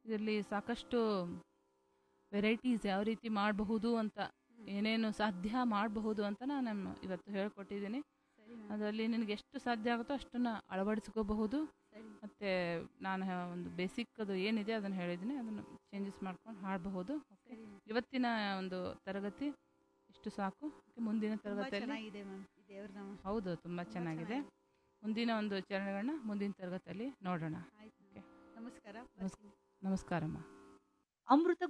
ಇದರಲ್ಲಿ ಸಾಕಷ್ಟು ವೆರೈಟೀಸ್ ಯಾವ ರೀತಿ ಮಾಡಬಹುದು ಅಂತ ಏನೇನು ಸಾಧ್ಯ ಮಾಡಬಹುದು ಅಂತ ನಾನು ಇವತ್ತು ಹೇಳ್ಕೊಟ್ಟಿದ್ದೀನಿ ಸರಿ ಮ್ಯಾಮ್ ಅದರಲ್ಲಿ ನಿನಗೆ ಎಷ್ಟು ಸಾಧ್ಯ ಆಗುತ್ತೋ ಅಷ್ಟನ್ನು ಅಳವಡಿಸ್ಕೋಬಹುದು ಸರಿ ಮತ್ತು ನಾನು ಹೇ- ಒಂದು ಬೇಸಿಕ್ ಅದು ಏನಿದೆ ಅದನ್ನು ಹೇಳಿದ್ದೀನಿ ಅದನ್ನು ಚೇಂಜಸ್ ಮಾಡ್ಕೊಂಡು ಹಾಡಬಹುದು ಓಕೆ ಸರಿ ಮ್ಯಾಮ್. ಇವತ್ತಿನ ಒಂದು ತರಗತಿ ಇಷ್ಟು ಸಾಕು Okay, ಮುಂದಿನ ತುಂಬಾ ತರಗತಿಯಲ್ಲಿ ಚೆನ್ನಾಗಿದೆ ಮ್ಯಾಮ್ ಈ ದೇವ್ರ ನಾಮ ಹೌದು ತುಂಬ ಚೆನ್ನಾಗಿದೆ ಮುಂದಿನ ಒಂದು ಚರಣಗಳನ್ನ ಮುಂದಿನ ತರಗತಿಯಲ್ಲಿ ನೋಡೋಣ ಆಯ್ತು Okay. ನಮಸ್ಕಾರ ನಮಸ್ಕಾರ. ನಮಸ್ಕಾರಮ್ಮ ಅಮೃತ